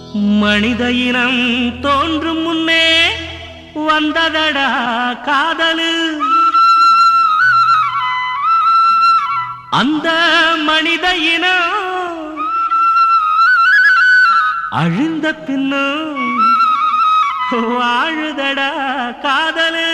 மனித இனம் தோன்றும் முன்னே வந்ததடா காதலு அந்த மனித இனம் அழிந்த பின்னும் வாழுதடா காதலு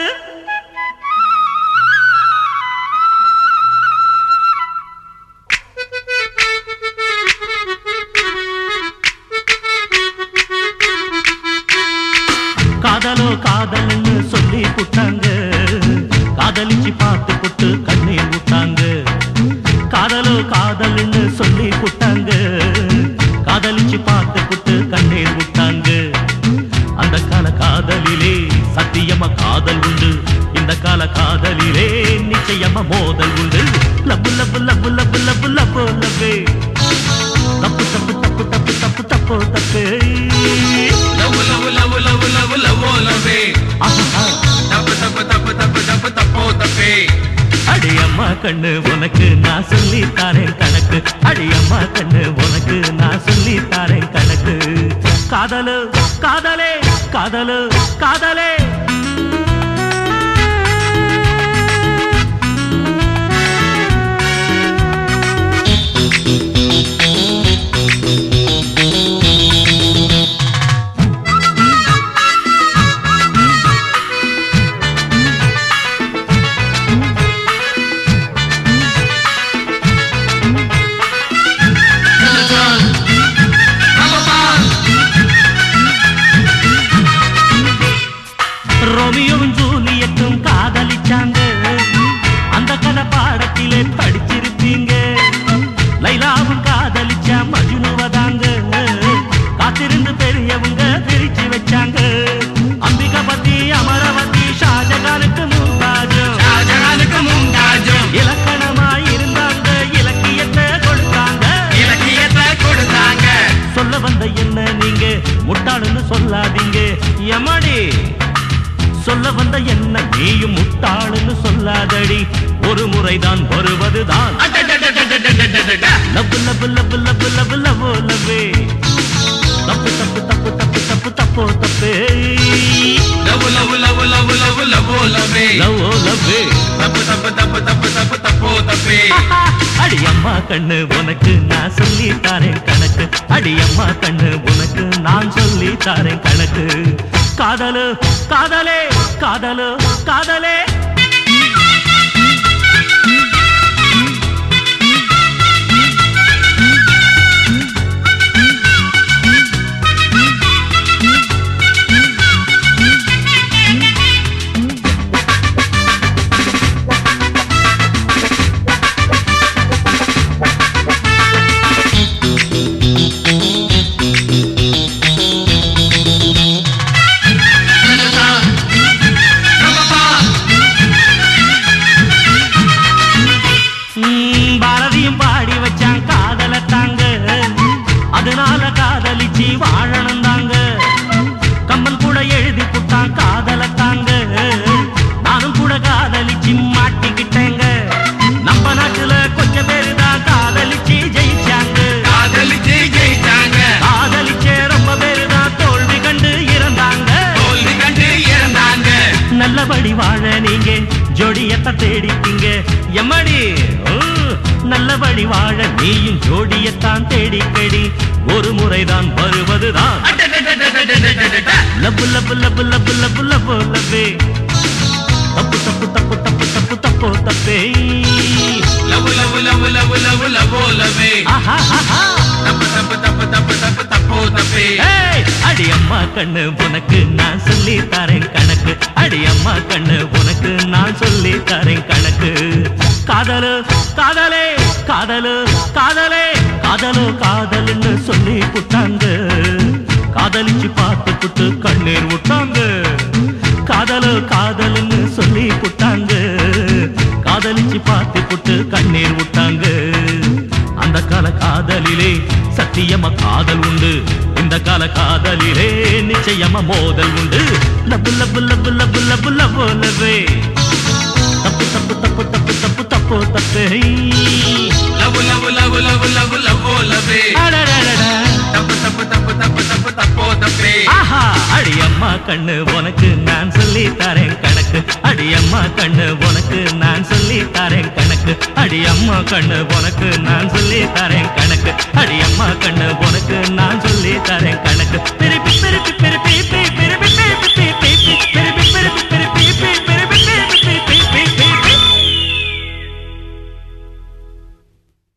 காதலோ காதல்னு சொல்லி புட்டாங்க காதலிச்சு பார்த்து புட்டு கண்ணீர் விட்டாங்க காதலோ காதல்னு சொல்லி புட்டாங்க காதலிச்சு பார்த்து புட்டு கண்ணீர் விட்டாங்க அந்த கால காதலிலே சத்தியமா காதல் உண்டு இந்த கால காதலிலே நிச்சயமா மோதல் உண்டு லப்பு லப்பு லப்பு லப்பு லப்பு லப்பு லப்பு தப்பு தப்பு தப்பு தப்பு தப்பு தப்பு தப்பு love love love love love love லவ்வே ஆஹா தப்பு தப்பு தப்பு தப்பு தப்பு தப்போ தப்பே அடி அம்மா கண்ணு உனக்கு நான் சொல்லி தாரேன் கணக்கு அடி அம்மா கண்ணு உனக்கு நான் சொல்லி தாரேன் கணக்கு காதலு காதலே காதலு காதலே ரோமியோவும் ஜூலியட்டும் காதலிச்சாங்க அந்த கதை பாடத்திலே படிச்சிருப்பீங்க லைலாவும் காதலிச்சா மஜுனுவதாங்க காத்திருந்து பெரியவங்க பிரிச்சு வச்சாங்க அம்பிகா பத்தி அமரவதி ஷாஜகானுக்கு மும்தாஜும் ஷாஜகானுக்கு மும்தாஜும் இலக்கணமா இருந்தாங்க இலக்கியத்தை கொடுத்தாங்க இலக்கியத்தை கொடுத்தாங்க சொல்ல வந்த என்ன நீங்க முட்டாளுன்னு சொல்லாதீங்க எமடி சொல்ல வந்த என்ன நீயும் முட்டாளுன்னு சொல்லாதடி ஒரு முறைதான் வருவதுதான் அடடடடடடடடடட. Love love love love love love லவ்வே தப்பு தப்பு தப்பு தப்பு தப்பு தப்போ தப்பு love love love love love love லவ்வே லவ்வோ லவ்வே தப்பு தப்பு தப்பு தப்பு தப்பு தப்போ தப்பே அடி அம்மா கண்ணு உனக்கு நான் சொல்லி தாரேன் கணக்கு அடி அம்மா கண்ணு உனக்கு நான் சொல்லி தாரேன் கணக்கு காதலு காதலே காதலு காதலே ம், பாரதியும் பாடி வச்சான் காதல தாங்க அதனால காதலிச்சு வாழணும் தாங்க கம்மன் கூட எழுதி புட்டான் காதல தாங்க நானும் கூட காதலிச்சு மாட்டிக்கிட்டேங்க நம்ம நாட்டுல கொஞ்சம் பேரு தான் காதலிச்சு ஜெயிச்சாங்க காதலிச்சு ஜெயிச்சாங்க காதலிச்ச ரொம்ப பேரு தான் தோல்வி கண்டு இறந்தாங்க தோல்வி கண்டு இறந்தாங்க நல்லபடி வாழ நீங்க ஜோடியத்தை தேடிக்கிங்க எம்மடி ஓ, நல்லபடி வாழ நீயும் ஜோடியத்தான் தேடிக்கடி ஒரு முறைதான் வருவதுதான் அடடடடடடடடட. லப்பு லப்பு லப்பு லப்பு லப்பு லப்பு லப்பே தப்பு தப்பு தப்பு தப்பு தப்பு தப்பு தப்பே love love love love love love லவ்வே ஆஹா ஆஹா தப்பு தப்பு தப்பு தப்பு தப்பு தப்போ தப்பே ஏய், அடி அம்மா கண்ணு உனக்கு நான் சொல்லி தரேன் கணக்கு அடி அம்மா கண்ணு உனக்கு நான் சொல்லி தரேன் கணக்கு காதலு காதலே காதலு காதலே காதலு காதல்னு சொல்லி புட்டாங்க காதலிச்சு பார்த்து புட்டு கண்ணீர் விட்டாங்க காதலு காதல்னு சொல்லி புட்டாங்க காதலிச்சு பார்த்து புட்டு கண்ணீர் விட்டாங்க அந்த கால காதலிலே சத்தியமா காதல் உண்டு இந்த கால காதலிலே நிச்சயமா மோதல் உண்டு லப்பு லப்பு லப்பு லப்பு லப்பு லப்பு லவ்வே தப்பு தப்பு தப்பு தப்பு தப்பு தப்பு தப்பு love love love love love love லவ்வே அடடடடா. தப்பு தப்பு தப்பு தப்பு தப்பு தப்பு கண்ணு உனக்கு நான் சொல்லி தரேன் கணக்கு அடியம்மா கண்ணு உனக்கு நான் சொல்லி தரேன் கணக்கு அடியம்மா கண்ணு உனக்கு நான் சொல்லி தரேன் கணக்கு அடியம்மா கண்ணு உனக்கு